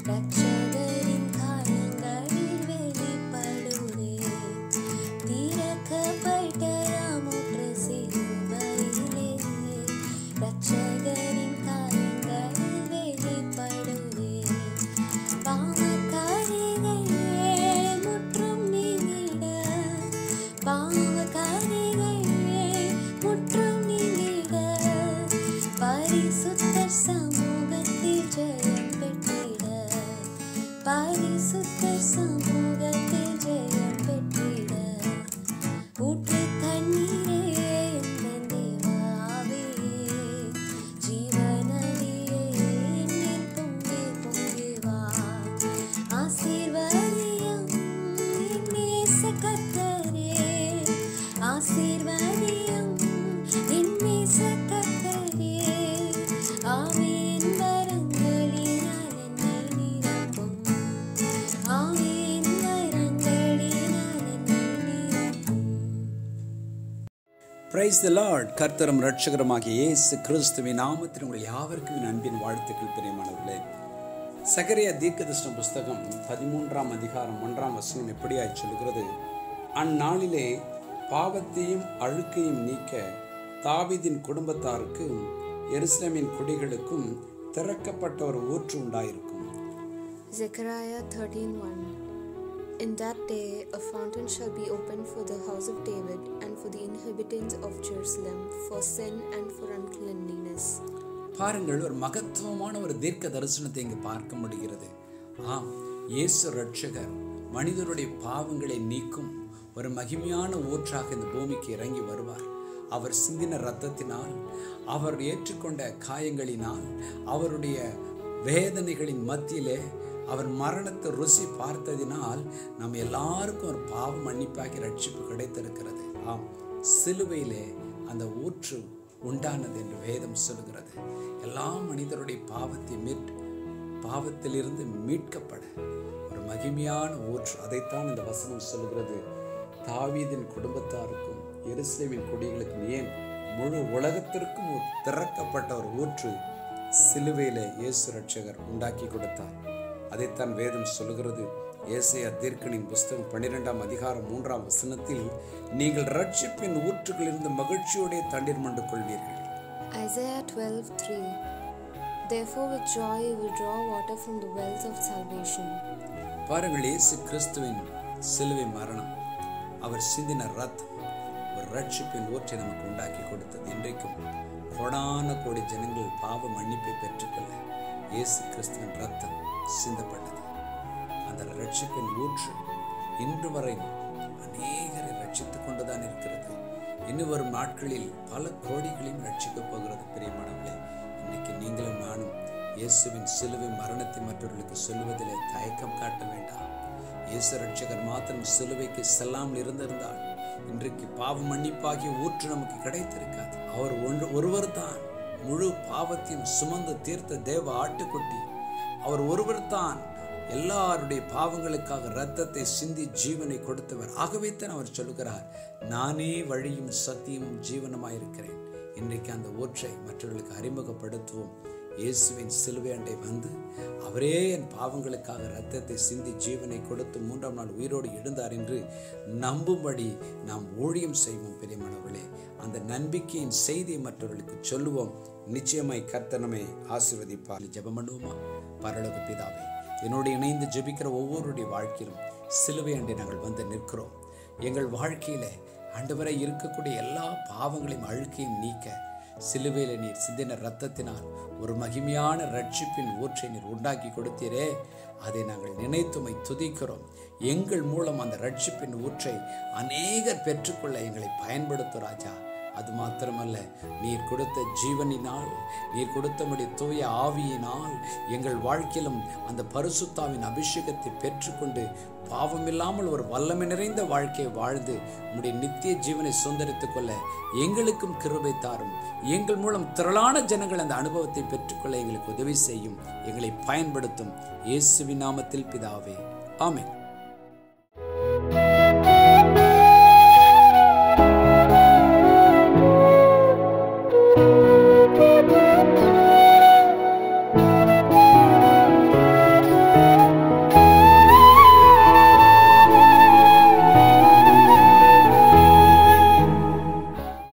ரட்சகரின் காயங்களில் வெளிப்படுதே திறக்கப்பட்ட ராமுற்ற சிலுவையிலே ரட்சகரின் காயங்களில் வெளிப்படுதே பாவக்காரிகளே முற்றும் நீங்கிட பாவக்காரிகளே முற்றும் நீங்கிட பரிசுத்தர் சமூகத்தில் ஜெயம் பெற்றிட பரிசுத்தர் சமூகத்தில் ஜெயம் பெற்றிட ஊற்று தண்ணீரே என் தேவாவே ஜீவநதியே என்னில் பொங்கி பொங்கி வா ஆசீர்வாதியம் என் நேச கர்த்தரே ஆசீர்வாதியம் என் நேச கர்த்தரே ஆவியின் வரங்களினால் என்னை நிரப்பும் ஆவியின் வரங்களினால் என்னை நிரப்பும் பிரைஸ் த லார்ட் கர்த்தரும் ரட்சகரமாகிய இயேசு கிறிஸ்துவின் நாமத்தில் உங்கள் யாவருக்கும் என் அன்பின் வாழ்த்துக்கள் பிரியமானவர்களே சகரியா தீர்க்கதர்ஷன புஸ்தகம் பதிமூன்றாம் அதிகாரம் ஒன்றாம் வசனம் எப்படியாய் சொல்கிறது அந்நாளிலே பாவத்தையும் அழுக்கையும் நீக்க தாவீதின் குடும்பத்தாருக்கும் எருசலேமின் குடிகளுக்கும் திறக்கப்பட்ட ஒரு ஊற்று உண்டாயிருக்கும் Zechariah 13:1 In that day a fountain shall be opened for the house of David and for the inhabitants of Jerusalem for sin and for uncleanliness. பாருங்கள் ஒரு மகத்துவமான ஒரு தீர்க்க தரிசனத்தை இங்கு பார்க்க முடிகிறது ஆம் இயேசு ரட்சகர் மனிதருடைய பாவங்களை நீக்கும் ஒரு மகிமையான ஊற்றாக இந்த பூமிக்கு இறங்கி வருவார் அவர் சிந்தின இரத்தத்தினால் அவர் ஏற்றுக்கொண்ட காயங்களினால் அவருடைய வேதனைகளின் மத்தியிலே அவர் மரணத்தை ருசி பார்த்ததினால் நம்ம எல்லாருக்கும் ஒரு பாவ மன்னிப்பாகி ரட்சிப்பு கிடைத்திருக்கிறது ஆம் சிலுவையிலே அந்த ஊற்று உண்டானது என்று வேதம் சொல்கிறது எல்லா மனிதருடைய பாவத்தை மீட் பாவத்திலிருந்து மீட்கப்பட ஒரு மகிமையான ஊற்று அதைத்தான் இந்த வசனம் சொல்கிறது தாவீதின் குடும்பத்தாருக்கும் எருசலேமின் குடிகளுக்கும் ஏன் முழு உலகத்திற்கும் ஒரு திறக்கப்பட்ட ஒரு ஊற்று சிலுவையிலே இயேசு ரட்சகர் உண்டாக்கி கொடுத்தார் அதைத்தான் வேதம் சொல்கிறது ஏசையா தீர்க்கனின் புஸ்தகம் பன்னிரெண்டாம் அதிகாரம் மூன்றாம் வசனத்தில் நீங்கள் ரட்சிப்பின் ஊற்றுகளிலிருந்து மகிழ்ச்சியோടെ தண்ணீர் மண்டு கொள்வீர்கள் Isaiah 12:3 Therefore with joy you will draw water from the wells of salvation. பாருங்கள் இயேசு கிறிஸ்துவின் சிலுவை மரணம் அவர் சிந்தின ரத்தம் ஒரு ரட்சிப்பின் ஊற்றை நமக்கு உண்டாக்கி கொடுத்தது இன்றைக்கும் கோடான கோடி ஜனங்கள் பாவ மன்னிப்பை பெற்றுக்கொள்ள இயேசு கிறிஸ்துவின் ரத்தம் சிந்தப்பட்டது அந்த ரட்சிப்பின் ஊற்று இன்று வரை அநேகரை ரட்சித்துக் கொண்டுதான் இருக்கிறது இன்னும் வரும் நாட்களில் பல கோடிகளையும் ரட்சிக்கப் போகிறது பிரியமானவர்களே இன்னைக்கு நீங்களும் நானும் இயேசுவின் சிலுவை மரணத்தை மற்றவர்களுக்கு சொல்லுவதிலே தயக்கம் காட்ட வேண்டாம் இயேசு ரட்சகர் மாத்திரம் சிலுவைக்கு செல்லாமல் இருந்திருந்தால் இன்றைக்கு பாவ மன்னிப்பாகிய ஊற்று நமக்கு கிடைத்திருக்காது அவர் ஒன்று ஒருவர் தான் முழு பாவத்தையும் சுமந்து தீர்த்த தேவ ஆட்டுக்குட்டி அவர் ஒருவர் தான் எல்லாருடைய பாவங்களுக்காக இரத்தத்தை சிந்தி ஜீவனை கொடுத்தவர் ஆகவே தான் அவர் சொல்லுகிறார் நானே வழியும் சத்தியமும் ஜீவனமாயிருக்கிறேன் இன்றைக்கு அந்த ஊற்றை மற்றவர்களுக்கு அறிமுகப்படுத்துவோம் இயேசுவின் சிலுவை அண்டை வந்து அவரே என் பாவங்களுக்காக இரத்தத்தை சிந்தி ஜீவனை கொடுத்து மூன்றாம் நாள் உயிரோடு எழுந்தார் என்று நம்பும்படி நாம் ஊழியம் செய்வோம் பெரியமானவர்களே அந்த நம்பிக்கையின் செய்தியை மற்றவர்களுக்கு சொல்லுவோம் நிச்சயமாய் கர்த்தனமை ஆசீர்வதிப்பார் ஜெபம் பண்ணுவோமா பரலோக பிதாவே என்னோடு இணைந்து ஜெபிக்கிற ஒவ்வொருடைய வாழ்க்கையிலும் சிலுவை அண்டை நாங்கள் வந்து நிற்கிறோம் எங்கள் வாழ்க்கையில ஆண்டவரை இருக்கக்கூடிய எல்லா பாவங்களையும் அழுக்கையும் நீக்க சிலுவையில நீர் சிந்தின ரத்தத்தினால் ஒரு மகிமையான ரட்சிப்பின் ஊற்றை நீர் உண்டாக்கி கொடுத்தீரே அதை நாங்கள் நினைத்துமை துதிக்கிறோம் எங்கள் மூலம் அந்த ரட்சிப்பின் ஊற்றை அநேகர் பெற்றுக்கொள்ள எங்களை பயன்படுத்தும் ராஜா அது மாத்திரமல்ல நீர் கொடுத்த ஜீவனினால் நீர் கொடுத்தபடி தூய ஆவியினால் எங்கள் வாழ்க்கையிலும் அந்த பரிசுத்தாவின் அபிஷேகத்தை பெற்றுக்கொண்டு பாவமில்லாமல் ஒரு வல்லமை நிறைந்த வாழ்க்கையை வாழ்ந்து உம்முடைய நித்திய ஜீவனை சுந்தரித்துக் கொள்ள எங்களுக்கும் கிருபை தாரும் எங்கள் மூலம் திரளான ஜனங்கள் அந்த அனுபவத்தை பெற்றுக்கொள்ள எங்களுக்கு உதவி செய்யும் எங்களை பயன்படுத்தும் இயேசுவின் நாமத்தில் பிதாவே ஆமென்